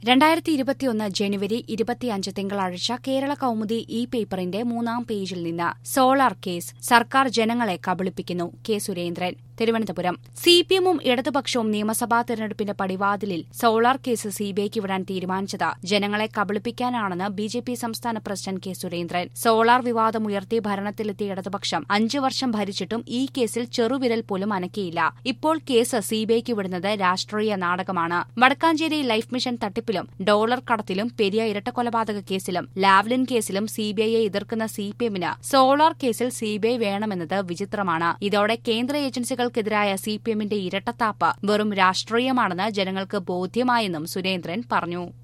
രണ്ടായിരത്തി ഇരുപത്തിയൊന്ന് ജനുവരി ഇരുപത്തിയഞ്ച് തിങ്കളാഴ്ച കേരള കൌമുദി ഇ പേപ്പറിന്റെ മൂന്നാം പേജിൽ നിന്ന് സോളാർ കേസ് സർക്കാർ ജനങ്ങളെ കബളിപ്പിക്കുന്നു കെ സുരേന്ദ്രൻ തിരുവനന്തപുരം സിപിഎമ്മും ഇടതുപക്ഷവും നിയമസഭാ തെരഞ്ഞെടുപ്പിന്റെ പടിവാതിലിൽ സോളാർ കേസ് സിബിഐക്ക് വിടാൻ തീരുമാനിച്ചത് ജനങ്ങളെ കബളിപ്പിക്കാനാണെന്ന് ബി ജെ പി സംസ്ഥാന പ്രസിഡന്റ് കെ സുരേന്ദ്രൻ സോളാർ വിവാദം ഉയർത്തി ഭരണത്തിലെത്തിയ ഇടതുപക്ഷം അഞ്ചു വർഷം ഭരിച്ചിട്ടും ഈ കേസിൽ ചെറുവിരൽ പോലും അനക്കിയില്ല ഇപ്പോൾ കേസ് സിബിഐക്ക് വിടുന്നത് രാഷ്ട്രീയ നാടകമാണ് വടക്കാഞ്ചേരി ലൈഫ് മിഷൻ തട്ടിപ്പിലും ഡോളർ കടത്തിലും പെരിയ ഇരട്ടക്കൊലപാതക കേസിലും ലാവ്ലിൻ കേസിലും സിബിഐയെ എതിർക്കുന്ന സിപിഎമ്മിന് സോളാർ കേസിൽ സിബിഐ വേണമെന്നത് വിചിത്രമാണ് ഇതോടെ കേന്ദ്ര ഏജൻസികൾക്കെതിരായ സിപിഎമ്മിന്റെ ഇരട്ടത്താപ്പ് വെറും രാഷ്ട്രീയമാണെന്ന് ജനങ്ങൾക്ക് ബോധ്യമായെന്നും സുരേന്ദ്രൻ പറഞ്ഞു